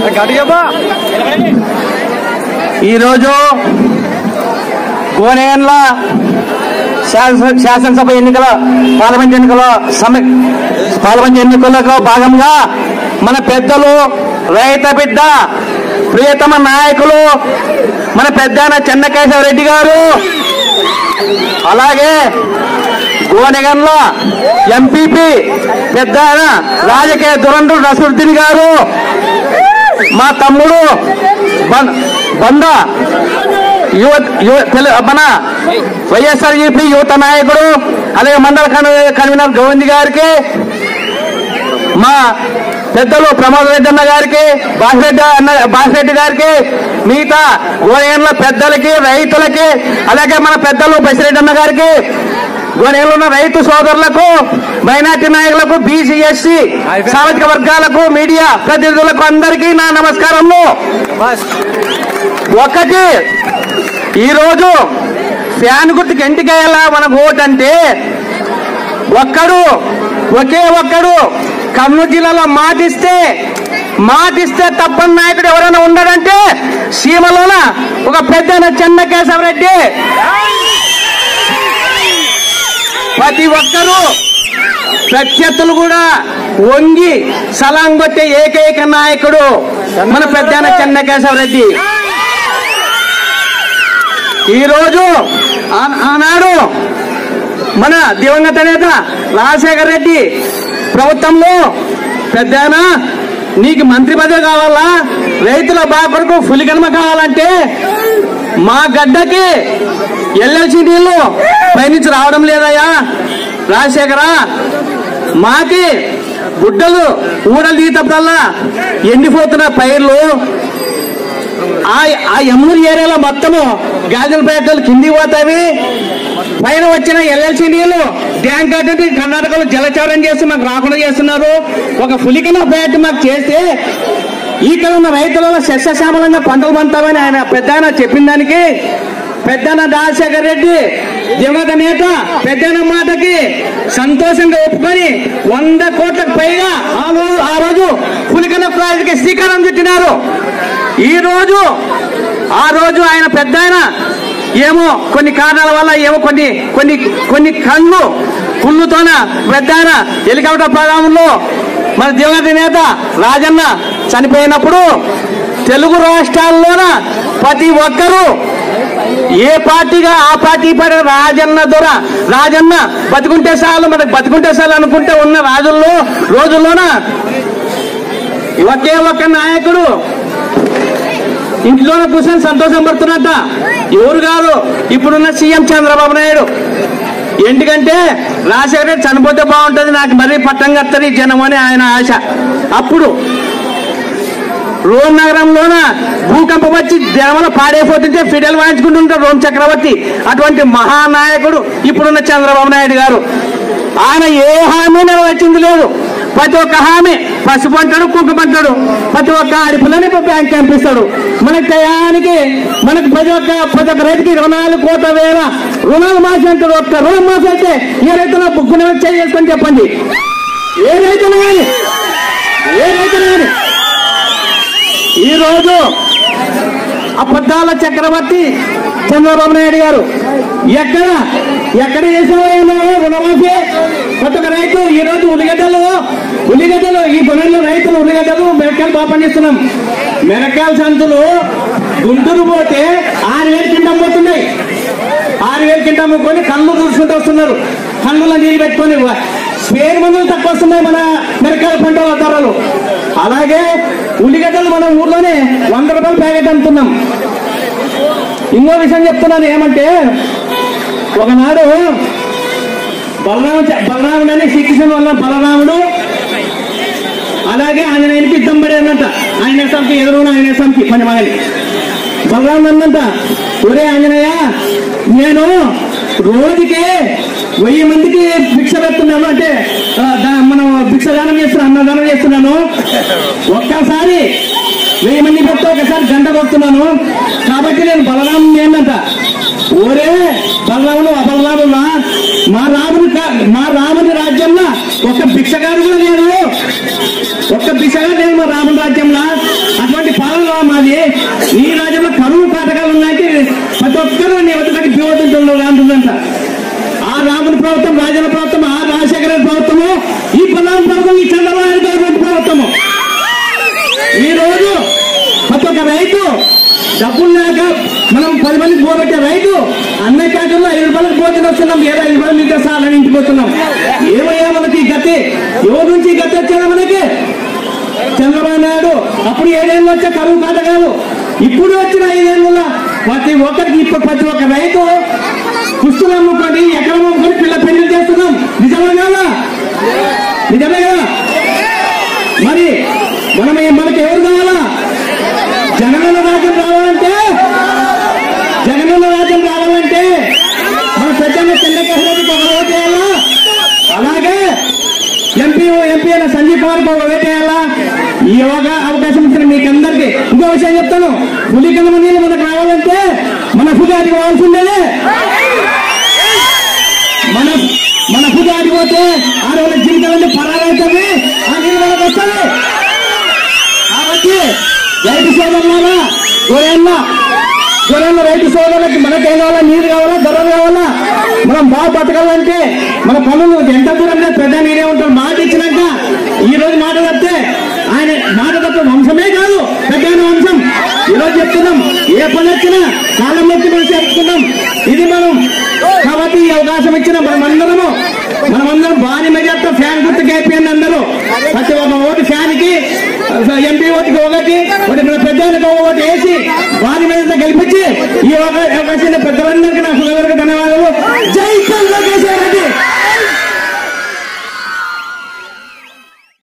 ఈరోజు గోనేన్ల శాసన- శాసనసభ ఎన్నికల పార్లమెంట్ ఎన్నికల సమ పార్లమెంట్ ఎన్నికలకు భాగంగా మన పెద్దలు రైత బిడ్డ ప్రియతమ నాయకులు మన పెద్దాయన చెన్నకేశవ రెడ్డి గారు అలాగే గోనెగన్ల ఎంపీపీ పెద్ద రాజకీయ దురండు నసురుద్దీన్ గారు మా తమ్ముడు బం- బంద యువ యువ తెలు- మన వైఎస్ఆర్ యూపీ యువత నాయకుడు అలాగే మండల కన్వీ- కన్వీనర్ గోవింద్ గారికి మా పెద్దలు ప్రమోద్ రెడ్డి అన్న గారికి బాసిరెడ్డి అన్న బాసిరెడ్డి గారికి మిగతా గోనేళ్ళ పెద్దలకి రైతులకి అలాగే మన పెద్దలు బసిరెడ్డి అన్న గారికి గోనేళ్ళు ఉన్న రైతు సోదరులకు మైనార్టీ నాయకులకు బీసీ ఎస్సీ సామాజిక వర్గాలకు మీడియా ప్రతినిధులకు అందరికీ నా నమస్కారము ఒకటి ఈరోజు ఫ్యాన్ గుర్తుకి ఎంటికేయాలా మనకు ఓటు అంటే ఒక్కడు ఒకే ఒక్కడు కర్నూలు జిల్లాలో మాటిస్తే మాటిస్తే తప్పని నాయకుడు ఎవరైనా ఉన్నాడంటే సీమలోన ఒక పెద్ద చెన్నకేశవరెడ్డి ప్రతి ఒక్కరూ ప్రత్యర్థులు కూడా వంగి సలాం కొట్టే ఏకైక నాయకుడు మన పెద్ద చెన్నకేశవరెడ్డి ఈరోజు ఆ- ఆనాడు మన దివంగత నేత రాజశేఖర రెడ్డి ప్రభుత్వంలో పెద్దాయన నీకు మంత్రి పదవి కావాలా రైతుల బాగా కొరకు పులికన్మ కావాలంటే మా గడ్డకి ఎల్ఎల్సి నీళ్లు పైనుంచి రావడం లేదయ్యా రాజశేఖర మాకి గుడ్డలు ఊడలు దిగేటప్పుడల్లా ఎండిపోతున్న పైర్లు ఆ ఆ ఎమ్మూరు ఏరియాలో మొత్తము గాజుల పేటలు కింది పోతావి పైన వచ్చిన ఎల్ఎల్సి నీళ్లు డ్యాం కట్టి కర్ణాటకలో జలచారం చేసి మాకు రాకుండా చేస్తున్నారు ఒక పులికిన పేట మాకు చేస్తే ఇక్కడ ఉన్న రైతులలో సస్యశ్యామలంగా పంటలు పంతామని ఆయన పెద్ద ఆయన చెప్పిన దానికి పెద్దన రాజశేఖర్ రెడ్డి దివంగత నేత పెద్దన మాటకి సంతోషంగా ఒప్పుకొని వంద కోట్లకు పైగా ఆ రోజు ఆ రోజు పులికన ప్రాజెక్టుకి శ్రీకారం చుట్టినారు ఈ రోజు ఆ రోజు ఆయన పెద్ద ఆయన ఏమో కొన్ని కారణాల వల్ల ఏమో కొన్ని కొన్ని కొన్ని కళ్ళు కుళ్ళుతోన పెద్ద ఆయన హెలికాప్టర్ ప్రయాణంలో మన దివంగత నేత రాజన్న చనిపోయినప్పుడు తెలుగు రాష్ట్రాల్లోన ప్రతి ఒక్కరూ ఏ పార్టీగా ఆ పార్టీ పడే రాజన్న దొర రాజన్న బతుకుంటే చాలు మనకు బతుకుంటే చాలు అనుకుంటే ఉన్న రాజుల్లో రోజుల్లోన ఒకే ఒక్క నాయకుడు ఇంట్లోనే కూర్చొని సంతోషం పడుతున్నట్ట ఎవరు కాదు ఇప్పుడున్న సీఎం చంద్రబాబు నాయుడు ఎందుకంటే రాజశేఖర రెడ్డి చనిపోతే బాగుంటుంది నాకు మరీ పట్టం కత్తది జనం అని ఆయన ఆశ అప్పుడు రోమ్ నగరంలోన భూకంపం వచ్చి జనమల పాడైపోతుంటే ఫిడల్ వాయించుకుంటుంటారు రోమ్ చక్రవర్తి అటువంటి మహానాయకుడు ఇప్పుడున్న చంద్రబాబు నాయుడు గారు ఆయన ఏ హామీ నెరవేర్చింది లేదు ప్రతి ఒక్క హామీ పసుపు అంటాడు కుంకుమ అంటాడు ప్రతి ఒక్క అడుపులని బ్యాంక్ పంపిస్తాడు మనకి టయానికి మనకి ప్రతి ఒక్క ప్రతి ఒక్క రైతుకి ఇరవై నాలుగు కోట్ల వేల రుణాలు మాసి అంటాడు ఒక్క రుణం మాసి అయితే ఏ రైతుల బుక్కుని చేసుకొని చెప్పండి ఏ రైతులు కానీ ఏ రైతులు కానీ ఈ రోజు అబద్ధాల చక్రవర్తి చంద్రబాబు నాయుడు గారు ఎక్కడ ఎక్కడ చేసిన రుణమాఫీ ప్రతి ఒక్క రైతు ఈ రోజు ఉల్లిగడ్డలు ఉల్లిగడ్డలు ఈ పొలంలో రైతులు ఉల్లిగడ్డలు మిరకాయలు బాగా పండిస్తున్నాం మిరకాయల సంతులు గుంటూరు పోతే ఆరు వేలు కింద అమ్ముతున్నాయి ఆరు వేలు కింద అమ్ముకొని కళ్ళు చూసుకుంటూ వస్తున్నారు కళ్ళులో నీళ్ళు పెట్టుకొని స్పేర్ మందులు తక్కువ వస్తున్నాయి మన మిరకాయల పంటల ధరలు అలాగే ఉల్లిగడ్డలు మన ఊర్లోనే వంద రూపాయలు ప్యాకెట్ అమ్ముతున్నాం ఇంకో విషయం చెప్తున్నాను ఏమంటే ఒకనాడు బలరామ బలరాముడు అని శ్రీకృష్ణ వల్ల బలరాముడు అలాగే ఆంజనేయునికి యుద్ధం పడేదంట ఆయన సంఖ్య ఎదురున్న ఆయన సంఖ్య పని మగని బలరాముడు అన్నంట ఒరే ఆంజనేయ నేను రోజుకి వెయ్యి మందికి భిక్ష పెడుతున్నాను అంటే ఆ, దా- మనం భిక్ష దానం చేస్తున్నాను అన్నదానం చేస్తున్నాను ఒక్కసారి వెయ్యి మంది పెడితే ఒకసారి గంట కొడుతున్నాను కాబట్టి నేను బలరాము ఏంటంట ఓరే బలరాములు అబలరాములా మా రాముని కా- మా రాముని రాజ్యంలో ఒక భిక్షగాడు కూడా లేడు ఒక్క భిక్షగాడు లేదు మా రాముని రాజ్యంలో అటువంటి డబ్బులు లేక మనం పది మందికి పోగొట్టే రైతు అన్న క్యాంటీన్లో ఐదు రూపాయలకు భోజనం వస్తున్నాం ఏదో ఐదు రూపాయలు మీకు సాలని ఇంటికి వస్తున్నాం ఏమయ్యా మనకి ఈ గతి ఎవరి నుంచి ఈ గతి వచ్చేదా మనకి చంద్రబాబు నాయుడు అప్పుడు ఏడేళ్ళు వచ్చే కరువు కాట కాదు ఇప్పుడు వచ్చిన ఐదేళ్ళ ప్రతి ఒక్కరికి ఇప్పుడు ప్రతి ఒక్క రైతు పుస్తులు అమ్ముకొని ఎకరం అమ్ముకొని పిల్ల పెళ్లి చేస్తున్నాం నిజమే కదా నిజమే కదా మరి మనం మనకి ఎవరు కావాలా జగనన్న రాజ్యం రావాలంటే జగనన్న రాజ్యం రావాలంటే మన పెద్దన్న చెల్లెకి ఒక ఓటేయాలా అలాగే ఎంపీ ఎంపీ అయిన సంజీవ్ కుమార్ ఒక ఓటేయాలా ఈ యోగా అవకాశం ఇచ్చిన మీకు అందరికీ ఇంకో విషయం చెప్తాను పులికల నీళ్ళు మనకు రావాలంటే మన పుజాది కావాల్సిందేనే మన మన పుజాది పోతే ఆ రోజు జీవితాలన్నీ పరాలవుతుంది ఆ నీళ్ళు మనకు వస్తుంది కాబట్టి రైతు సోదరులారా గొర్రెన్న గొర్రెన్న రైతు సోదరులకి మనకేం కావాలా నీరు కావాలా గొర్రెలు కావాలా మనం బాగా బతకాలంటే మన పనులు ఎంత దూరం లేదు పెద్ద నీరే ఉంటారు మాట ఇచ్చినాక ఈ రోజు మాట తప్పితే ఆయన మాట తప్ప వంశమే కాదు పెద్ద వంశం ఈ రోజు చెప్తున్నాం ఏ పని వచ్చినా కాలం వచ్చి మనం చెప్తున్నాం ఇది మనం కాబట్టి ఈ అవకాశం ఇచ్చిన మనమందరము మనమందరం భారీ మెజార్టీ ఫ్యాన్ గుర్తు కేపీఎన్ అందరూ ప్రతి ఒక్క ఓటు ఫ్యాన్ కి ఎంపీ ఓటుకి ఒకటి ఒకటి మన పెద్దలకు ఒకటి వేసి భారీ మెజార్టీ గెలిపించి ఈ అవకా- అవకాశం పెద్దలందరికీ నా హృదయపూర్వక ధన్యవాదాలు జై చంద్రకేశ్వర రెడ్డి